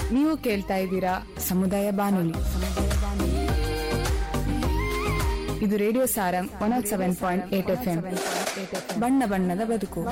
ನೀವು ಕೇಳ್ತಾ ಇದ್ದೀರಾ ಸಮುದಾಯ ಬಾನುಲಿ ಇದು radio Sarang one eight seven point eight F M ಬಣ್ಣ ಬಣ್ಣದ ಬದುಕು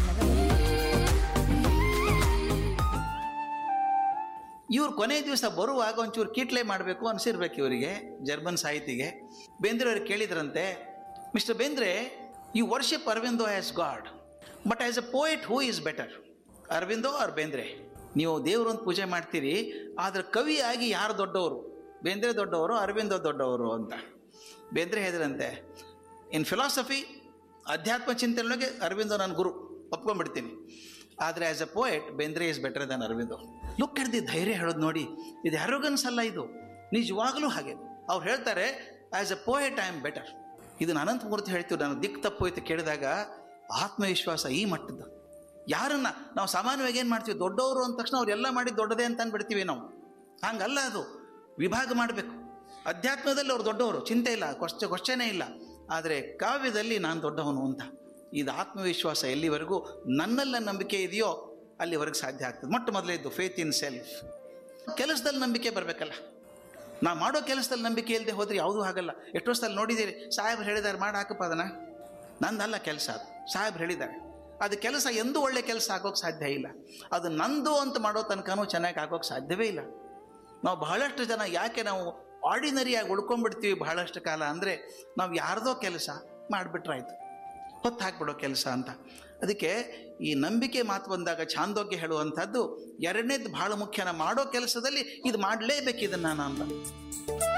ಇವ್ರು ಕೊನೆ ದಿವಸ ಬರುವಾಗ ಒಂಚೂರು ಕೀಟ್ಲೆ ಮಾಡಬೇಕು ಅನಿಸಿರ್ಬೇಕು ಇವರಿಗೆ ಜರ್ಮನ್ ಸಾಹಿತಿಗೆ ಬೇಂದ್ರೆ ಅವ್ರಿಗೆ ಕೇಳಿದ್ರಂತೆ mister Bendre you worship Aurobindo as God but as a poet who is better Aurobindo or Bendre ನೀವು ದೇವರು ಅಂತ ಪೂಜೆ ಮಾಡ್ತೀರಿ ಆದರೆ ಕವಿಯಾಗಿ ಯಾರು ದೊಡ್ಡವರು ಬೇಂದ್ರೆ ದೊಡ್ಡವರು ಅರವಿಂದೋ ದೊಡ್ಡವರು ಅಂತ ಬೇಂದ್ರೆ ಹೇಳಿದ್ರಂತೆ ಇನ್ ಫಿಲಾಸಫಿ ಅಧ್ಯಾತ್ಮ ಚಿಂತನೆಯೊಳಗೆ ಅರವಿಂದೋ ನನ್ನ ಗುರು ಒಪ್ಕೊಂಡ್ಬಿಡ್ತೀನಿ ಆದರೆ as a poet Bendre is better than Aurobindo look the ಧೈರ್ಯ ಹೇಳೋದು ನೋಡಿ ಇದು ಅರೋಗನ್ಸ್ ಅಲ್ಲ ಇದು ನಿಜವಾಗಲೂ ಹಾಗೆ ಅವ್ರು ಹೇಳ್ತಾರೆ as a poet I am better ಇದನ್ನ ಅನಂತಮೂರ್ತಿ ಹೇಳ್ತೀವಿ ನಾನು ದಿಕ್ ತಪ್ಪೋಯ್ತು ಕೇಳಿದಾಗ ಆತ್ಮವಿಶ್ವಾಸ ಈ ಮಟ್ಟದ್ದು ಯಾರನ್ನ ನಾವು ಸಾಮಾನ್ಯವಾಗಿ ಏನು ಮಾಡ್ತೀವಿ ದೊಡ್ಡವರು ಅಂದ ತಕ್ಷಣ ಅವರೆಲ್ಲ ಮಾಡಿ ದೊಡ್ಡದೇ ಅಂತ ಅಂದ್ಬಿಡ್ತೀವಿ ನಾವು ಹಂಗಲ್ಲ ಅದು ವಿಭಾಗ ಮಾಡಬೇಕು ಅಧ್ಯಾತ್ಮದಲ್ಲಿ ಅವ್ರು ದೊಡ್ಡವರು ಚಿಂತೆ ಇಲ್ಲ ಕ್ವಶ್ಚ ಕ್ವಶ್ಚನೇ ಇಲ್ಲ ಆದರೆ ಕಾವ್ಯದಲ್ಲಿ ನಾನು ದೊಡ್ಡವನು ಅಂತ ಇದು ಆತ್ಮವಿಶ್ವಾಸ ಎಲ್ಲಿವರೆಗೂ ನನ್ನೆಲ್ಲ ನಂಬಿಕೆ ಇದೆಯೋ ಅಲ್ಲಿವರೆಗೆ ಸಾಧ್ಯ ಆಗ್ತದೆ ಮೊಟ್ಟ ಮೊದಲೇದ್ದು ಫೇತ್ ಇನ್ ಸೆಲ್ಫ್ ಕೆಲಸದಲ್ಲಿ ನಂಬಿಕೆ ಬರಬೇಕಲ್ಲ ನಾ ಮಾಡೋ ಕೆಲಸದಲ್ಲಿ ನಂಬಿಕೆ ಇಲ್ಲದೆ ಹೋದ್ರೆ ಯಾವುದೂ ಆಗಲ್ಲ ಎಷ್ಟೋ ಸಲ ನೋಡಿದ್ದೀರಿ ಸಾಹೇಬ್ರು ಹೇಳಿದ್ದಾರೆ ಮಾಡಿ ಹಾಕಪ್ಪ ಅದನ್ನ ನಂದಲ್ಲ ಕೆಲಸ ಅದು ಸಾಹೇಬ್ರು ಹೇಳಿದ್ದಾರೆ ಅದು ಕೆಲಸ ಎಂದೂ ಒಳ್ಳೆ ಕೆಲಸ ಆಗೋಕ್ಕೆ ಸಾಧ್ಯ ಇಲ್ಲ ಅದು ನಂದು ಅಂತ ಮಾಡೋ ತನಕನೂ ಚೆನ್ನಾಗಿ ಆಗೋಕ್ಕೆ ಸಾಧ್ಯವೇ ಇಲ್ಲ ನಾವು ಬಹಳಷ್ಟು ಜನ ಯಾಕೆ ನಾವು ಆರ್ಡಿನರಿಯಾಗಿ ಉಳ್ಕೊಂಡ್ಬಿಡ್ತೀವಿ ಬಹಳಷ್ಟು ಕಾಲ ಅಂದರೆ ನಾವು ಯಾರ್ದೋ ಕೆಲಸ ಮಾಡಿಬಿಟ್ರಾಯ್ತು ಹೊತ್ತು ಹಾಕ್ಬಿಡೋ ಕೆಲಸ ಅಂತ ಅದಕ್ಕೆ ಈ ನಂಬಿಕೆ ಮಾತು ಬಂದಾಗ ಛಾಂದೋಗ್ಯ ಹೇಳುವಂಥದ್ದು ಎರಡನೇದು ಬಹಳ ಮುಖ್ಯನ ಮಾಡೋ ಕೆಲಸದಲ್ಲಿ ಇದು ಮಾಡಲೇಬೇಕು ಇದನ್ನು ನಾನು ಅಂತ